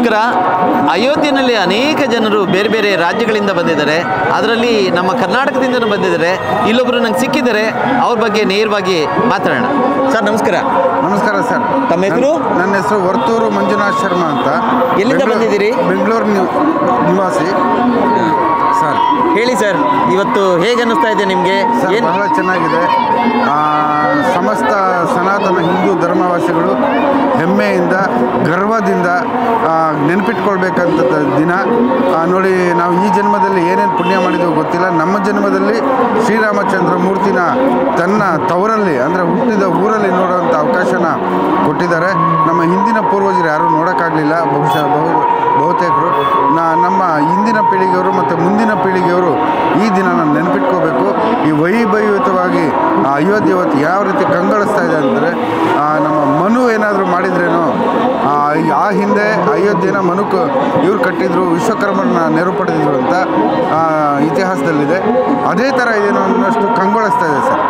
ನಮಸ್ಕಾರ ಅಯೋಧ್ಯೆಯಲ್ಲಿ ಅನೇಕ ಜನರು ಬೇರೆ ಬೇರೆ ರಾಜ್ಯಗಳಿಂದ ಬಂದಿದ್ದಾರೆ ಅದರಲ್ಲಿ ನಮ್ಮ ಕರ್ನಾಟಕದಿಂದನೂ ಬಂದಿದ್ದಾರೆ ಇಲ್ಲೊಬ್ಬರು ನಂಗೆ ಸಿಕ್ಕಿದ್ದಾರೆ ಅವ್ರ ಬಗ್ಗೆ ನೇರವಾಗಿ ಮಾತಾಡೋಣ ಸರ್ ನಮಸ್ಕಾರ ನಮಸ್ಕಾರ ಸರ್ ತಮ್ಮ ಹೆಸರು? ನನ್ನ- ನನ್ನ ಹೆಸರು ವರ್ತೂರು ಮಂಜುನಾಥ್ ಶರ್ಮಾ ಅಂತ ಎಲ್ಲಿಂದ ಬೆಂಗಳೂರು- ಬಂದಿದ್ದೀರಿ? ಬೆಂಗಳೂರು ನಿವ್- ನಿವಾಸಿ ಸರ್ ಹೇಳಿ ಸರ್ ಇವತ್ತು ಹೇಗೆ ಅನ್ನಿಸ್ತಾ ಇದೆ ನಿಮಗೆ ಸರ್ ಏನು ಬಹಳ ಚೆನ್ನಾಗಿದೆ ಆ, ಸಮಸ್ತ ಸನಾತನ ಹಿಂದೂ ಧರ್ಮವಾಸಿಗಳು ಹೆಮ್ಮೆಯಿಂದ ಗರ್ವದಿಂದ ಆ, ನೆನಪಿಟ್ಕೊಳ್ಬೇಕಂತ ದಿನ ಆ, ನೋಡಿ ನಾವು ಈ ಜನ್ಮದಲ್ಲಿ ಏನೇನು ಪುಣ್ಯ ಮಾಡಿದ್ವೋ ಗೊತ್ತಿಲ್ಲ ನಮ್ಮ ಜನ್ಮದಲ್ಲಿ ಶ್ರೀರಾಮಚಂದ್ರ ಮೂರ್ತಿನ ತನ್ನ ತವರಲ್ಲಿ ಅಂದರೆ ಹುಟ್ಟಿದ ಊರಲ್ಲಿ ನೋಡುವಂಥ ಅವಕಾಶನ ಕೊಟ್ಟಿದ್ದಾರೆ ನಮ್ಮ ಹಿಂದಿನ ಪೂರ್ವಜರು ಯಾರೂ ನೋಡೋಕ್ಕಾಗಲಿಲ್ಲ ಬಹುಶಃ ಬಹು ಬಹುತೇಕರು ನಾ ನಮ್ಮ ಹಿಂದಿನ ಪೀಳಿಗೆಯವರು ಮತ್ತು ಮುಂದಿನ ಪೀಳಿಗೆಯವರು ಈ ದಿನನ ನೆನಪಿಟ್ಕೋಬೇಕು ಈ ವೈಭವಯುತವಾಗಿ ಆ ಅಯೋಧ್ಯೆ ಹೊತ್ತು ಯಾವ ರೀತಿ ಕಂಗೊಳಿಸ್ತಾ ಇದೆ ಅಂದರೆ ನಮ್ಮ ಮನು ಏನಾದರೂ ಮಾಡಿದ್ರೇನೋ ಆ, ಈ- ಆ ಹಿಂದೆ ಅಯೋಧ್ಯೆನ ಮನುಕ ಇವ್ರು ಕಟ್ಟಿದ್ರು ವಿಶ್ವಕರ್ಮನ ನೆರವು ಪಡೆದಿದ್ರು ಅಂತ ಆ, ಇತಿಹಾಸದಲ್ಲಿದೆ ಅದೇ ಥರ ಇದೇನೋ ಅನ್ನೋಷ್ಟು ಕಂಗೊಳಿಸ್ತಾ ಇದೆ ಸರ್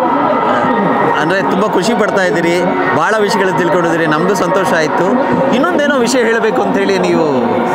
ಅಂದರೆ ತುಂಬ ಖುಷಿ ಪಡ್ತಾ ಇದ್ದೀರಿ ಭಾಳ ವಿಷಯಗಳು ತಿಳ್ಕೊಂಡಿದ್ದೀರಿ ನಮಗೂ ಸಂತೋಷ ಆಯಿತು ಇನ್ನೊಂದೇನೋ ವಿಷಯ ಹೇಳಬೇಕು ಅಂತೇಳಿ ನೀವು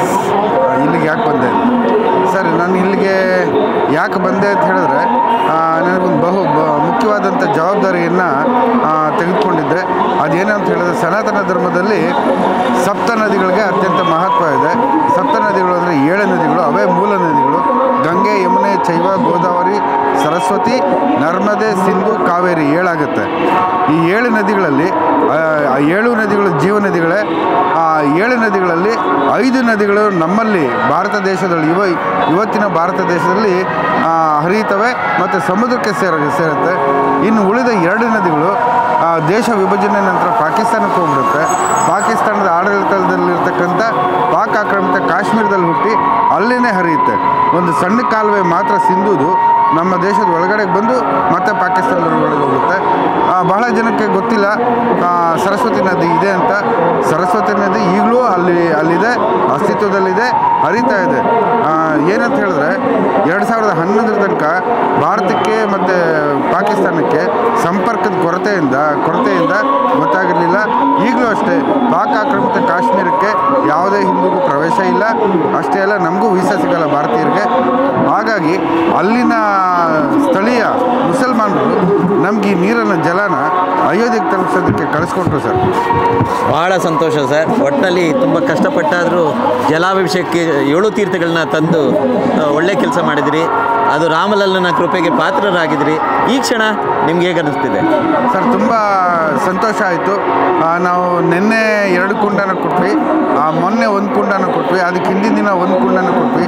ಆ, ಇಲ್ಲಿಗೆ ಯಾಕೆ ಬಂದೆ ಸರ್ ನಾನು ಇಲ್ಲಿಗೆ ಯಾಕೆ ಬಂದೆ ಅಂತ ಹೇಳಿದ್ರೆ ಆ, ನನಗೊಂದು ಬಹು ಬ ಮುಖ್ಯವಾದಂಥ ಜವಾಬ್ದಾರಿಯನ್ನು ತೆಗೆದುಕೊಂಡಿದ್ದೆ ಅದೇನು ಅಂತ ಹೇಳಿದ್ರೆ ಸನಾತನ ಧರ್ಮದಲ್ಲಿ ಸಪ್ತ ನದಿಗಳಿಗೆ ಅತ್ಯಂತ ಮಹತ್ವ ಇದೆ ಸಪ್ತ ನದಿಗಳು ಅಂದರೆ ಏಳು ನದಿಗಳು ಅವೇ ಮೂಲ ನದಿಗಳು ಗಂಗೆ ಯಮುನೆ ಚೈವ ಗೋದಾವರಿ ಸರಸ್ವತಿ ನರ್ಮದೆ ಸಿಂಧು ಕಾವೇರಿ ಏಳಾಗುತ್ತೆ ಈ ಏಳು ನದಿಗಳಲ್ಲಿ ಆ, ಆ ಏಳು ನದಿಗಳು ಜೀವ ನದಿಗಳೇ ಆ ಏಳು ನದಿಗಳಲ್ಲಿ ಐದು ನದಿಗಳು ನಮ್ಮಲ್ಲಿ ಭಾರತ ದೇಶದಲ್ಲಿ ಇವ ಇವತ್ತಿನ ಭಾರತ ದೇಶದಲ್ಲಿ ಆ, ಹರಿಯುತ್ತವೆ ಮತ್ತು ಸಮುದ್ರಕ್ಕೆ ಸೇರ ಸೇರುತ್ತೆ ಇನ್ನು ಉಳಿದ ಎರಡು ನದಿಗಳು ಆ, ದೇಶ ವಿಭಜನೆ ನಂತರ ಪಾಕಿಸ್ತಾನಕ್ಕೆ ಹೋಗ್ಬಿಡುತ್ತೆ ಪಾಕಿಸ್ತಾನದ ಆಡಳಿತದಲ್ಲಿರ್ತಕ್ಕಂಥ ಪಾಕ್ ಆಕ್ರಮಿತ ಕಾಶ್ಮೀರದಲ್ಲಿ ಹುಟ್ಟಿ ಅಲ್ಲಿನೇ ಹರಿಯುತ್ತೆ ಒಂದು ಸಣ್ಣ ಕಾಲುವೆ ಮಾತ್ರ ಸಿಂಧುದು ನಮ್ಮ ದೇಶದ ಒಳಗಡೆ ಬಂದು ಮತ್ತೆ ಪಾಕಿಸ್ತಾನದ ಒಳಗಡೆ ಹೋಗುತ್ತೆ ಆ, ಬಹಳ ಜನಕ್ಕೆ ಗೊತ್ತಿಲ್ಲ ಆ, ಸರಸ್ವತಿ ನದಿ ಇದೆ ಅಂತ ಸರಸ್ವತಿ ನದಿ ಈಗಲೂ ಅಲ್ಲಿ ಅಲ್ಲಿದೆ ಅಸ್ತಿತ್ವದಲ್ಲಿದೆ ಹರಿತಾ ಇದೆ ಆ, ಏನಂತ ಹೇಳಿದ್ರೆ ಎರಡು ಸಾವಿರದ ಹನ್ನೊಂದರ ತನಕ ಭಾರತಕ್ಕೆ ಮತ್ತು ಪಾಕಿಸ್ತಾನಕ್ಕೆ ಸಂಪರ್ಕದ ಕೊರತೆಯಿಂದ ಕೊರತೆಯಿಂದ ಗೊತ್ತಾಗಿರಲಿಲ್ಲ ಈಗಲೂ ಅಷ್ಟೇ ಪಾಕ್ ಆಕ್ರಮಿತ ಕಾಶ್ಮೀರಕ್ಕೆ ಯಾವುದೇ ಹಿಂದೂಗೂ ಪ್ರವೇಶ ಇಲ್ಲ ಅಷ್ಟೇ ಅಲ್ಲ ನಮಗೂ ವೀಸಾ ಸಿಗಲ್ಲ ಭಾರತೀಯರಿಗೆ ಹಾಗಾಗಿ ಅಲ್ಲಿನ ಸ್ಥಳೀಯ ಮುಸಲ್ಮಾನರು ನಮ್ಗೆ ಈ ನೀರನ್ನು ಜಲನ ಅಯೋಧ್ಯೆಗೆ ತಲುಪಿಸೋದಕ್ಕೆ ಕಳಿಸ್ಕೊಟ್ರು ಸರ್ ಭಾಳ ಸಂತೋಷ ಸರ್ ಒಟ್ಟಿನಲ್ಲಿ ತುಂಬ ಕಷ್ಟಪಟ್ಟಾದರೂ ಜಲಾಭಿಷೇಕಕ್ಕೆ ಏಳು ತೀರ್ಥಗಳನ್ನ ತಂದು ಆ, ಒಳ್ಳೆ ಕೆಲಸ ಮಾಡಿದಿರಿ ಅದು ರಾಮಲಲ್ಲನ ಕೃಪೆಗೆ ಪಾತ್ರರಾಗಿದ್ರಿ ಈ ಕ್ಷಣ ನಿಮ್ಗೆ ಹೇಗೆ ಅನ್ನಿಸ್ತಿದೆ ಸರ್ ತುಂಬ ಸಂತೋಷ ಆಯಿತು ನಾವು ನಿನ್ನೆ ಎರಡು ಕುಂಡನ ಕೊಟ್ವಿ ಆ, ಮೊನ್ನೆ ಒಂದು ಕುಂಡನ ಕೊಟ್ವಿ ಅದಕ್ಕೆ ಹಿಂದಿನ ದಿನ ಒಂದು ಕುಂಡನ ಕೊಟ್ವಿ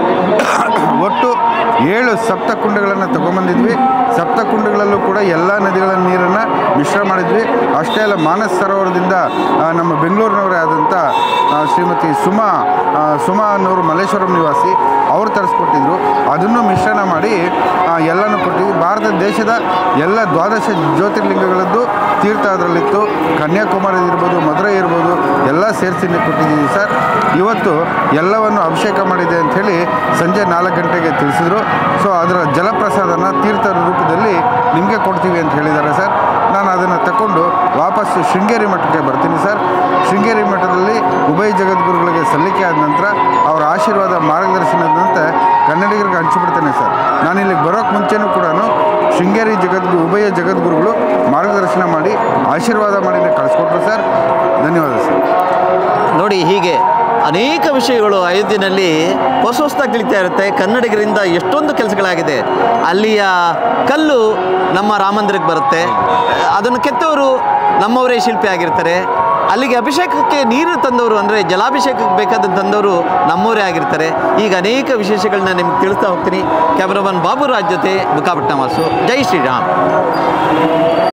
ಒಟ್ಟು ಏಳು ಸಪ್ತ ಕುಂಡಗಳನ್ನು ತೊಗೊಂಬಂದಿದ್ವಿ ಸಪ್ತ ಕುಂಡಗಳಲ್ಲೂ ಕೂಡ ಎಲ್ಲ ನದಿಗಳ ನೀರನ್ನು ಮಿಶ್ರ ಮಾಡಿದ್ವಿ ಅಷ್ಟೇ ಅಲ್ಲ ಮಾನಸ್ ಸರೋವರದಿಂದ ಆ, ನಮ್ಮ ಬೆಂಗಳೂರಿನವರೇ ಆದಂಥ ಆ, ಶ್ರೀಮತಿ ಸುಮಾ ಆ, ಸುಮಾ ಅನ್ನೋರು ಮಲ್ಲೇಶ್ವರಂ ನಿವಾಸಿ ಅವ್ರು ತರಿಸ್ಕೊಟ್ಟಿದ್ರು ಅದನ್ನು ಮಿಶ್ರಣ ಮಾಡಿ ಆ, ಎಲ್ಲನೂ ಕೊಟ್ಟಿದ್ವಿ ಭಾರತ ದೇಶದ ಎಲ್ಲ ದ್ವಾದಶ ಜ್ಯೋತಿರ್ಲಿಂಗಗಳದ್ದು ತೀರ್ಥ ಅದರಲ್ಲಿತ್ತು ಕನ್ಯಾಕುಮಾರಿ ಇರ್ಬೋದು ಮಧುರೈ ಇರ್ಬೋದು ಎಲ್ಲ ಸೇರಿಸಿ ಕೊಟ್ಟಿದ್ದೀವಿ ಸರ್ ಇವತ್ತು ಎಲ್ಲವನ್ನು ಅಭಿಷೇಕ ಮಾಡಿದೆ ಅಂಥೇಳಿ ಸಂಜೆ ನಾಲ್ಕು ಗಂಟೆಗೆ ತಿಳಿಸಿದ್ರು ಸೊ ಅದರ ಜಲಪ್ರಸಾದನ ತೀರ್ಥದ ರೂಪದಲ್ಲಿ ನಿಮಗೆ ಕೊಡ್ತೀವಿ ಅಂತ ಹೇಳಿದ್ದಾರೆ ಸರ್ ನಾನು ಅದನ್ನು ತಗೊಂಡು ವಾಪಸ್ಸು ಶೃಂಗೇರಿ ಮಠಕ್ಕೆ ಬರ್ತೀನಿ ಸರ್ ಶೃಂಗೇರಿ ಮಠದಲ್ಲಿ ಉಭಯ ಜಗದ್ಗುರುಗಳಿಗೆ ಸಲ್ಲಿಕೆ ಆದ ನಂತರ ಅವರ ಆಶೀರ್ವಾದ ಮಾರ್ಗದರ್ಶನದಂತೆ ಕನ್ನಡಿಗರಿಗೆ ಹಂಚಿಬಿಡ್ತೇನೆ ಸರ್ ನಾನು ಇಲ್ಲಿಗೆ ಬರೋಕ್ಕೆ ಮುಂಚೆನೂ ಕೂಡ ಶೃಂಗೇರಿ ಜಗದ್ಗು ಉಭಯ ಜಗದ್ಗುರುಗಳು ಮಾರ್ಗದರ್ಶನ ಮಾಡಿ ಆಶೀರ್ವಾದ ಮಾಡಿ ಕಳಿಸ್ಕೊಟ್ರು ಸರ್ ಧನ್ಯವಾದ ಸರ್ ನೋಡಿ ಹೀಗೆ ಅನೇಕ ವಿಷಯಗಳು ಅಯೋಧ್ಯೆಯಲ್ಲಿ ಹೊಸ ಹೊಸದಾಗಿ ತಿಳಿತಾ ಇರುತ್ತೆ ಕನ್ನಡಿಗರಿಂದ ಎಷ್ಟೊಂದು ಕೆಲಸಗಳಾಗಿದೆ ಅಲ್ಲಿಯ ಕಲ್ಲು ನಮ್ಮ ರಾಮಂದಿರಕ್ಕೆ ಬರುತ್ತೆ ಅದನ್ನು ಕೆತ್ತವರು ನಮ್ಮವರೇ ಶಿಲ್ಪಿ ಆಗಿರ್ತಾರೆ ಅಲ್ಲಿಗೆ ಅಭಿಷೇಕಕ್ಕೆ ನೀರು ತಂದವರು ಅಂದರೆ ಜಲಾಭಿಷೇಕಕ್ಕೆ ಬೇಕಾದ ತಂದವರು ನಮ್ಮವರೇ ಆಗಿರ್ತಾರೆ ಈಗ ಅನೇಕ ವಿಶೇಷಗಳನ್ನ ನಿಮ್ಗೆ ತಿಳಿಸ್ತಾ ಹೋಗ್ತೀನಿ ಕ್ಯಾಮ್ರಾಮನ್ ಬಾಬುರಾಜ್ ಜೊತೆ ಬುಕ್ಕಾಪಟ್ಟಣ ವಾಸು ಜೈ ಶ್ರೀರಾಮ್